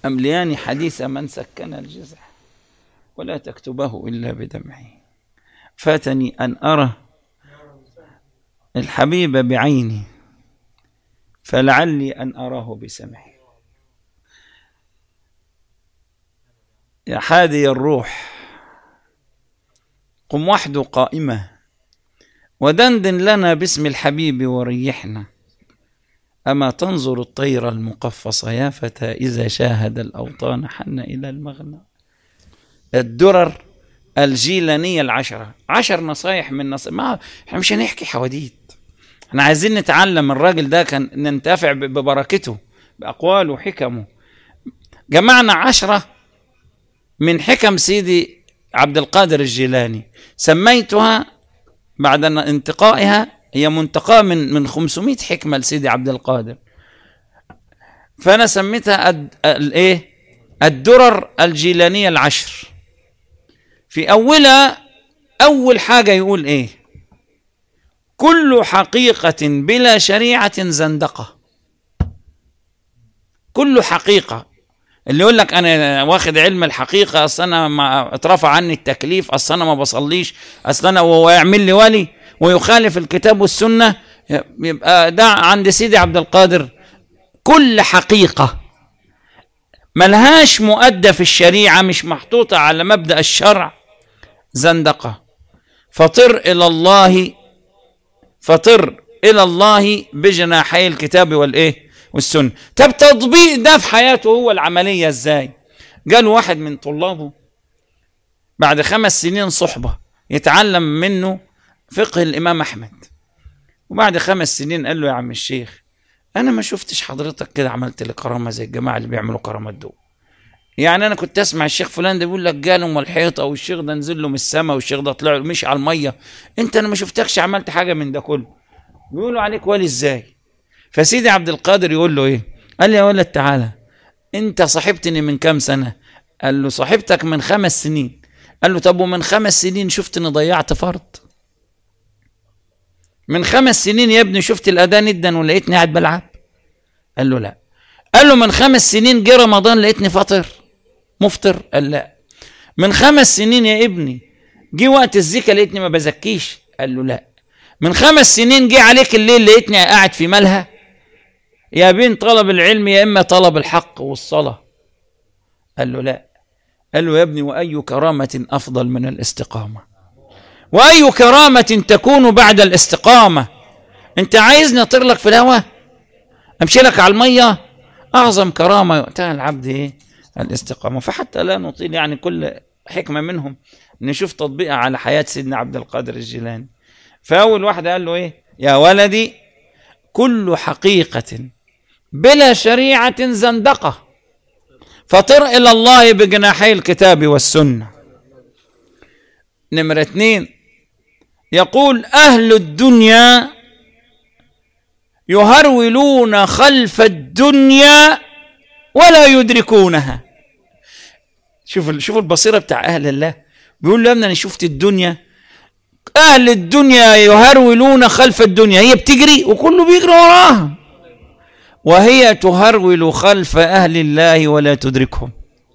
أمليان حديث من سكن الجزع ولا تكتبه إلا بدمعه فاتني أن أرى الحبيب بعيني فلعلي أن أراه بسمعي يا حادي الروح قم وحده قائمة ودندن لنا باسم الحبيب وريحنا أما تنظر الطير المقفص يا فتى إذا شاهد الأوطان حن إلى المغنى الدرر الجيلانية العشرة عشر نصايح من نصايح ما احنا مش هنحكي حواديت احنا عايزين نتعلم الراجل ده كان ننتفع ب- ببركته بأقواله وحكمه جمعنا عشرة من حكم سيدي عبد القادر الجيلاني سميتها بعد أن انتقائها هي منتقاه من من 500 حكمه لسيدي عبد القادر فانا سميتها الد- الايه الدرر الجيلانيه العشر في اولها اول حاجه يقول ايه كل حقيقه بلا شريعه زندقه كل حقيقه اللي يقول لك انا واخد علم الحقيقه اصل انا ما اترفع عني التكليف اصل انا ما بصليش اصل انا وهو يعمل لي ولي ويخالف الكتاب والسنه يبقى ده عند سيدي عبد القادر كل حقيقه ملهاش مؤدى في الشريعه مش محطوطه على مبدا الشرع زندقه فطر الى الله فطر الى الله بجناحي الكتاب والايه والسنه طب تطبيق ده في حياته هو العمليه ازاي قال واحد من طلابه بعد خمس سنين صحبه يتعلم منه فقه الامام احمد وبعد خمس سنين قال له يا عم الشيخ انا ما شفتش حضرتك كده عملت لي كرامه زي الجماعه اللي بيعملوا كرامات دول يعني انا كنت اسمع الشيخ فلان ده بيقول لك جالهم الحيطه والشيخ ده نزل له من السماء والشيخ ده طلع له مشي على الميه انت انا ما شفتكش عملت حاجه من ده كله بيقولوا عليك ولي ازاي فسيدي عبد القادر يقول له ايه قال لي يا ولد تعالى انت صاحبتني من كام سنه قال له صاحبتك من خمس سنين قال له طب ومن خمس سنين شفتني ضيعت فرض من خمس سنين يا ابني شفت الاذان جدا ولقيتني قاعد بلعب قال له لا قال له من خمس سنين جه رمضان لقيتني فاطر مفطر قال لا من خمس سنين يا ابني جه وقت الزكاه لقيتني ما بزكيش قال له لا من خمس سنين جه عليك الليل لقيتني قاعد في ملهى يا بين طلب العلم يا اما طلب الحق والصلاه قال له لا قال له يا ابني واي كرامه افضل من الاستقامه واي كرامه تكون بعد الاستقامه انت عايزني اطير لك في الهواء امشي لك على الميه اعظم كرامه يؤتاها العبد ايه الاستقامه فحتى لا نطيل يعني كل حكمه منهم نشوف تطبيقها على حياه سيدنا عبد القادر الجيلاني فاول واحد قال له ايه يا ولدي كل حقيقه بلا شريعه زندقه فطر الى الله بجناحي الكتاب والسنه نمره اثنين يقول اهل الدنيا يهرولون خلف الدنيا ولا يدركونها شوف شوف البصيره بتاع اهل الله بيقول له يا ابني انا شفت الدنيا اهل الدنيا يهرولون خلف الدنيا هي بتجري وكله بيجري وراها وهي تهرول خلف اهل الله ولا تدركهم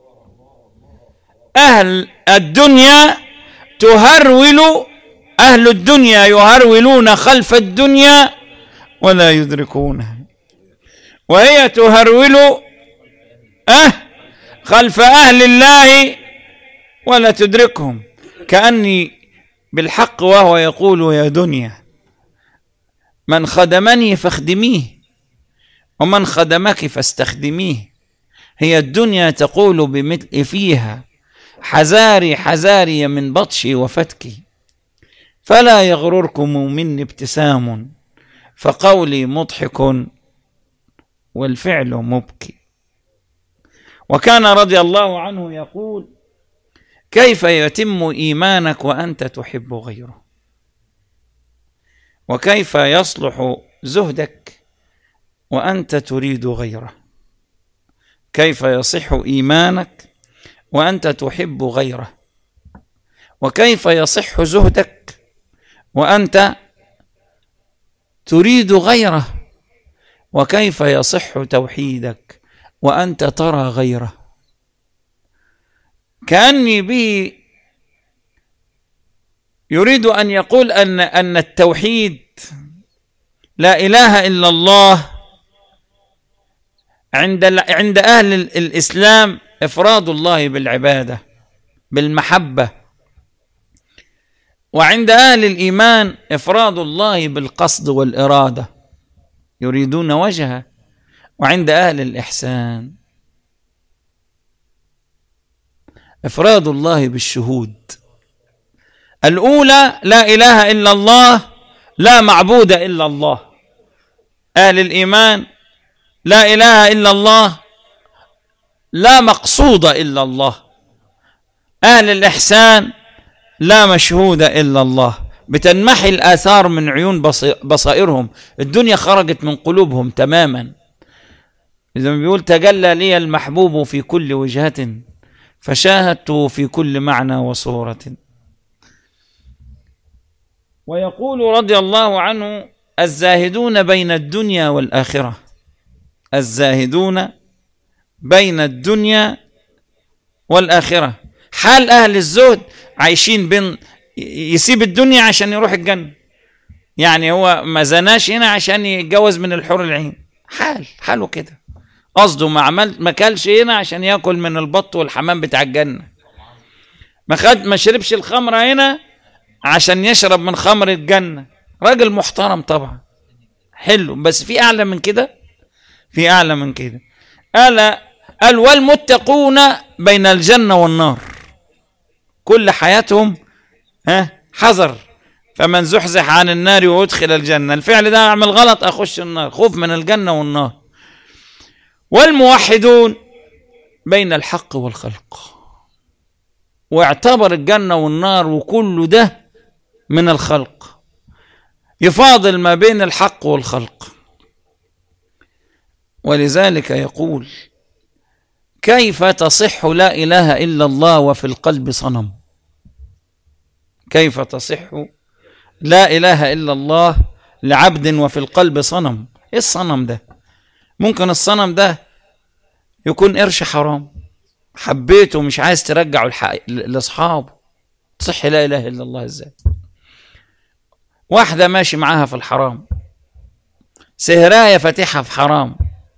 اهل الدنيا تهرول اهل الدنيا يهرولون خلف الدنيا ولا يدركونها وهي تهرول أه خلف أهل الله ولا تدركهم كأني بالحق وهو يقول يا دنيا من خدمني فاخدميه ومن خدمك فاستخدميه هي الدنيا تقول بمثل فيها حذاري حذاري من بطشي وفتكي فلا يغرركم مني ابتسام فقولي مضحك والفعل مبكي وكان رضي الله عنه يقول كيف يتم ايمانك وانت تحب غيره وكيف يصلح زهدك وانت تريد غيره كيف يصح ايمانك وانت تحب غيره وكيف يصح زهدك وانت تريد غيره وكيف يصح توحيدك وانت ترى غيره كأني به يريد أن يقول أن أن التوحيد لا إله إلا الله عند عند أهل الإسلام إفراد الله بالعبادة بالمحبة وعند أهل الإيمان إفراد الله بالقصد والإرادة يريدون وجهه وعند أهل الإحسان إفراد الله بالشهود الأولى لا إله إلا الله لا معبود إلا الله أهل الإيمان لا إله إلا الله لا مقصود إلا الله أهل الإحسان لا مشهود إلا الله بتنمحي الآثار من عيون بصائرهم الدنيا خرجت من قلوبهم تماما إذا بيقول تجلى لي المحبوب في كل وجهة فشاهدته في كل معنى وصورة ويقول رضي الله عنه الزاهدون بين الدنيا والآخرة الزاهدون بين الدنيا والآخرة حال أهل الزهد عايشين بين يسيب الدنيا عشان يروح الجنة يعني هو ما زناش هنا عشان يتجوز من الحور العين حال حاله كده قصده ما عمل ما كلش هنا عشان ياكل من البط والحمام بتاع الجنة ما خد ما شربش الخمرة هنا عشان يشرب من خمر الجنة راجل محترم طبعا حلو بس في أعلى من كده في أعلى من كده قال قال والمتقون بين الجنة والنار كل حياتهم ها حذر فمن زحزح عن النار وادخل الجنة الفعل ده أعمل غلط أخش النار خوف من الجنة والنار والموحدون بين الحق والخلق واعتبر الجنة والنار وكل ده من الخلق يفاضل ما بين الحق والخلق ولذلك يقول كيف تصح لا اله الا الله وفي القلب صنم كيف تصح لا اله الا الله لعبد وفي القلب صنم ايه الصنم ده ممكن الصنم ده يكون قرش حرام حبيته ومش عايز ترجعه لاصحابه تصح لا اله الا الله ازاي واحده ماشي معاها في الحرام سهرايه فاتحه في حرام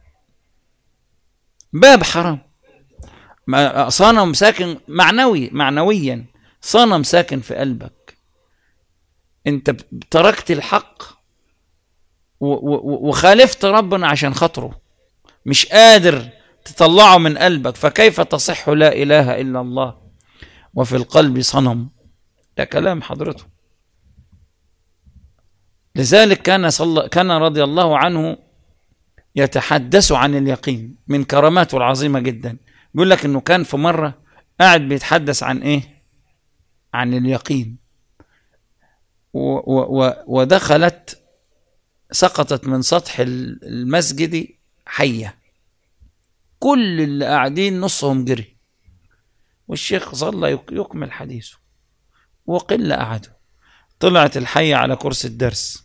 باب حرام صنم ساكن معنوي معنويا صنم ساكن في قلبك انت تركت الحق وخالفت ربنا عشان خاطره مش قادر تطلعه من قلبك فكيف تصح لا اله الا الله وفي القلب صنم ده كلام حضرته لذلك كان صلى كان رضي الله عنه يتحدث عن اليقين من كراماته العظيمه جدا بيقول لك انه كان في مره قاعد بيتحدث عن ايه عن اليقين و و ودخلت سقطت من سطح المسجد حيه كل اللي قاعدين نصهم جري والشيخ ظل يكمل حديثه وقل قعدوا طلعت الحية على كرسي الدرس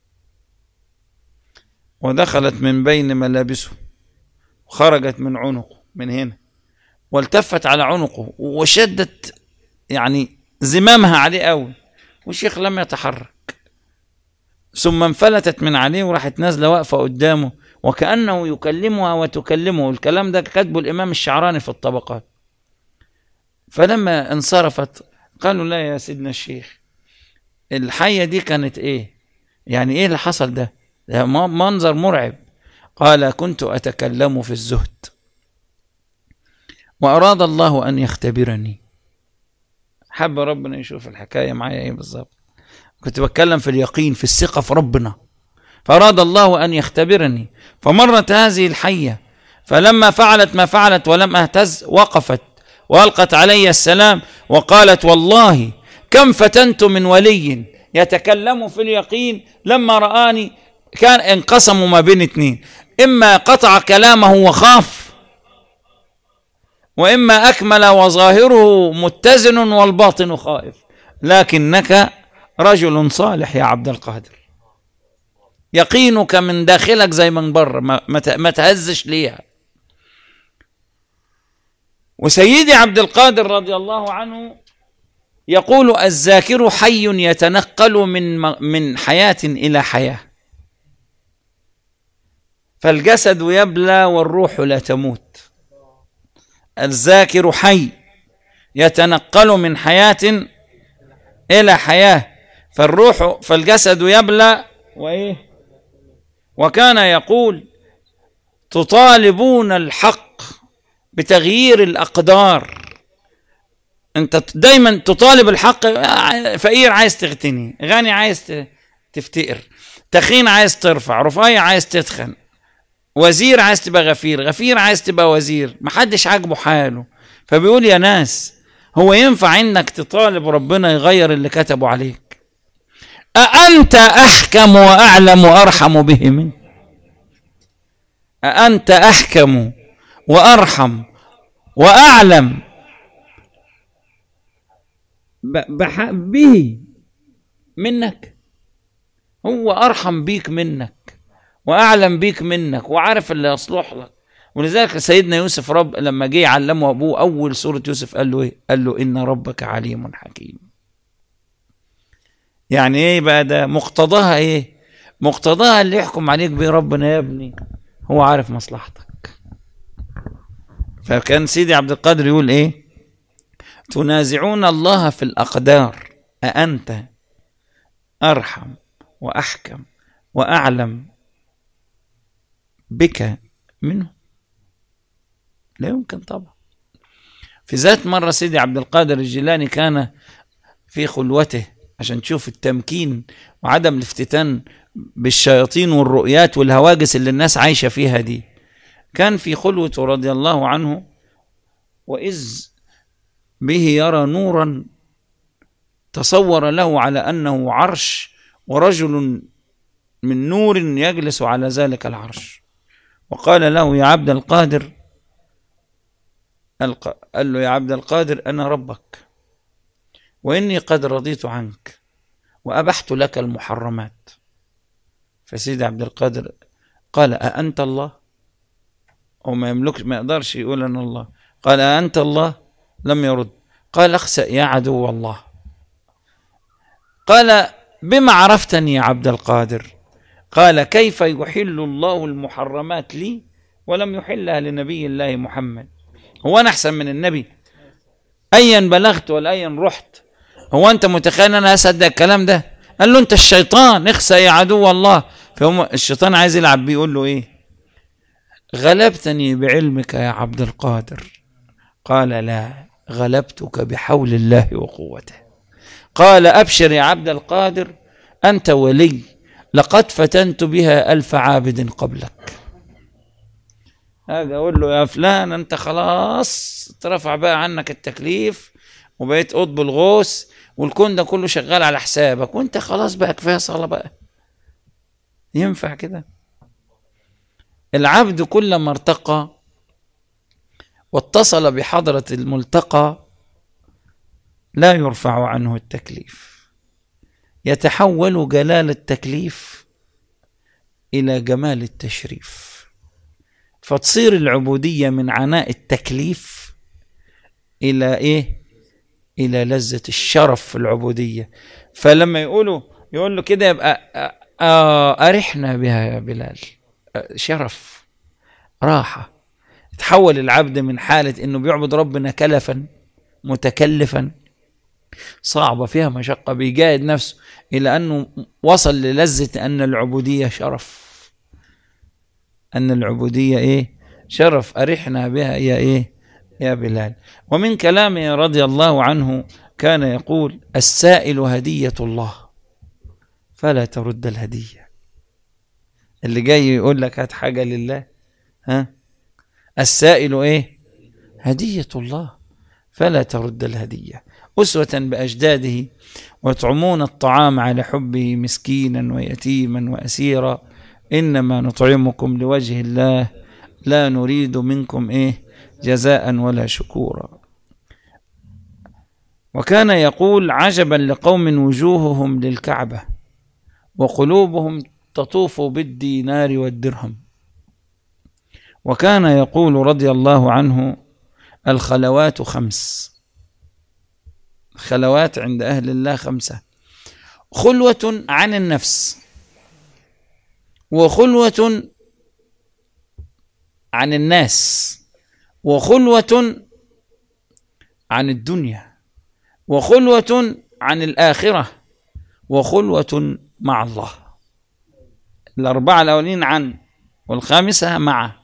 ودخلت من بين ملابسه وخرجت من عنقه من هنا والتفت على عنقه وشدت يعني زمامها عليه قوي والشيخ لم يتحرك ثم انفلتت من عليه وراحت نازله واقفه قدامه وكانه يكلمها وتكلمه الكلام ده كاتبه الامام الشعراني في الطبقات فلما انصرفت قالوا لا يا سيدنا الشيخ الحيه دي كانت ايه يعني ايه اللي حصل ده ده منظر مرعب قال كنت اتكلم في الزهد واراد الله ان يختبرني حب ربنا يشوف الحكايه معايا ايه بالظبط كنت بتكلم في اليقين في الثقة في ربنا فأراد الله أن يختبرني فمرت هذه الحية فلما فعلت ما فعلت ولم أهتز وقفت وألقت علي السلام وقالت والله كم فتنت من ولي يتكلم في اليقين لما رآني كان انقسموا ما بين اثنين إما قطع كلامه وخاف وإما أكمل وظاهره متزن والباطن خائف لكنك رجل صالح يا عبد القادر يقينك من داخلك زي من بره ما, ما تهزش ليها وسيدي عبد القادر رضي الله عنه يقول الذاكر حي يتنقل من من حياة إلى حياة فالجسد يبلى والروح لا تموت الذاكر حي يتنقل من حياة إلى حياة فالروح فالجسد يبلى وإيه وكان يقول تطالبون الحق بتغيير الأقدار أنت دايما تطالب الحق فقير عايز تغتني غني عايز تفتقر تخين عايز ترفع رفيع عايز تتخن وزير عايز تبقى غفير غفير عايز تبقى وزير محدش عاجبه حاله فبيقول يا ناس هو ينفع انك تطالب ربنا يغير اللي كتبه عليك أأنت أحكم وأعلم وأرحم به منه أأنت أحكم وأرحم وأعلم به منك هو أرحم بيك منك وأعلم بيك منك وعارف اللي يصلح لك ولذلك سيدنا يوسف رب لما جه يعلمه أبوه أول سورة يوسف قال له إيه؟ قال له إن ربك عليم حكيم يعني إيه بقى ده مقتضاها إيه؟ مقتضاها اللي يحكم عليك بيه ربنا يا ابني هو عارف مصلحتك فكان سيدي عبد القادر يقول ايه تنازعون الله في الاقدار اانت ارحم واحكم واعلم بك منه لا يمكن طبعا في ذات مرة سيدي عبد القادر الجيلاني كان في خلوته عشان تشوف التمكين وعدم الافتتان بالشياطين والرؤيات والهواجس اللي الناس عايشة فيها دي كان في خلوته رضي الله عنه وإذ به يرى نورا تصور له على أنه عرش ورجل من نور يجلس على ذلك العرش وقال له يا عبد القادر قال له يا عبد القادر أنا ربك وإني قد رضيت عنك وأبحت لك المحرمات فسيدي عبد القادر قال أأنت الله هو ما يملكش ما يقدرش يقول أنا الله قال أأنت الله لم يرد قال اخسأ يا عدو الله قال بما عرفتني يا عبد القادر قال كيف يحل الله المحرمات لي ولم يحلها لنبي الله محمد هو أنا أحسن من النبي أيا بلغت ولا أيا رحت هو أنت متخيل أنا أصدق الكلام ده قال له أنت الشيطان اخسأ يا عدو الله فهم الشيطان عايز يلعب بيقول له إيه غلبتني بعلمك يا عبد القادر قال لا غلبتك بحول الله وقوته قال أبشر يا عبد القادر أنت ولي لقد فتنت بها ألف عابد قبلك هذا أقول له يا فلان أنت خلاص ترفع بقى عنك التكليف وبقيت قطب الغوث والكون ده كله شغال على حسابك وانت خلاص بقى كفايه صلاه بقى ينفع كده العبد كلما ارتقى واتصل بحضرة الملتقى لا يرفع عنه التكليف يتحول جلال التكليف إلى جمال التشريف فتصير العبودية من عناء التكليف إلى إيه؟ إلى لذة الشرف في العبودية فلما يقولوا يقول له كده يبقى أرحنا بها يا بلال شرف راحة تحول العبد من حالة انه بيعبد ربنا كلفا متكلفا صعبة فيها مشقة بيجاهد نفسه إلى أنه وصل للذة أن العبودية شرف أن العبودية إيه شرف أرحنا بها يا إيه يا بلال ومن كلامه رضي الله عنه كان يقول السائل هدية الله فلا ترد الهدية اللي جاي يقول لك هات حاجة لله ها السائل ايه هدية الله فلا ترد الهدية أسوة بأجداده ويطعمون الطعام على حبه مسكينا ويتيما وأسيرا إنما نطعمكم لوجه الله لا نريد منكم إيه جزاء ولا شكورا وكان يقول عجبا لقوم وجوههم للكعبة وقلوبهم تطوف بالدينار والدرهم وكان يقول رضي الله عنه الخلوات خمس خلوات عند أهل الله خمسة خلوة عن النفس وخلوة عن الناس وخلوة عن الدنيا وخلوة عن الآخرة وخلوة مع الله الأربعة الأولين عن والخامسة مع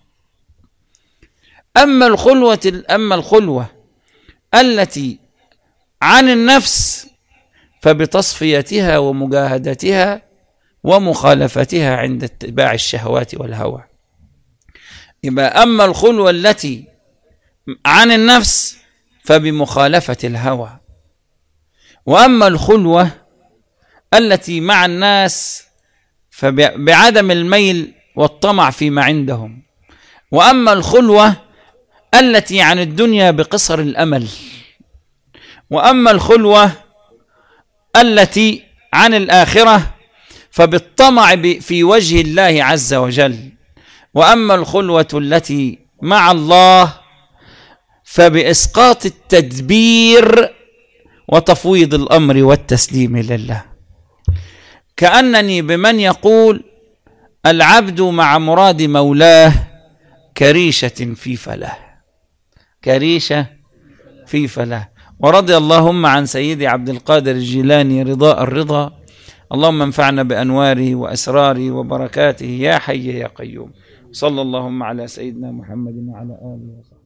أما الخلوة أما الخلوة التي عن النفس فبتصفيتها ومجاهدتها ومخالفتها عند اتباع الشهوات والهوى يبقى أما الخلوة التي عن النفس فبمخالفة الهوى وأما الخلوة التي مع الناس فبعدم الميل والطمع فيما عندهم وأما الخلوة التي عن الدنيا بقصر الأمل وأما الخلوة التي عن الآخرة فبالطمع في وجه الله عز وجل واما الخلوه التي مع الله فباسقاط التدبير وتفويض الامر والتسليم لله كانني بمن يقول العبد مع مراد مولاه كريشه في فلاه كريشه في فلاه ورضي اللهم عن سيدي عبد القادر الجيلاني رضاء الرضا اللهم انفعنا بانواره واسراره وبركاته يا حي يا قيوم صلى اللهم على سيدنا محمد وعلى اله وصحبه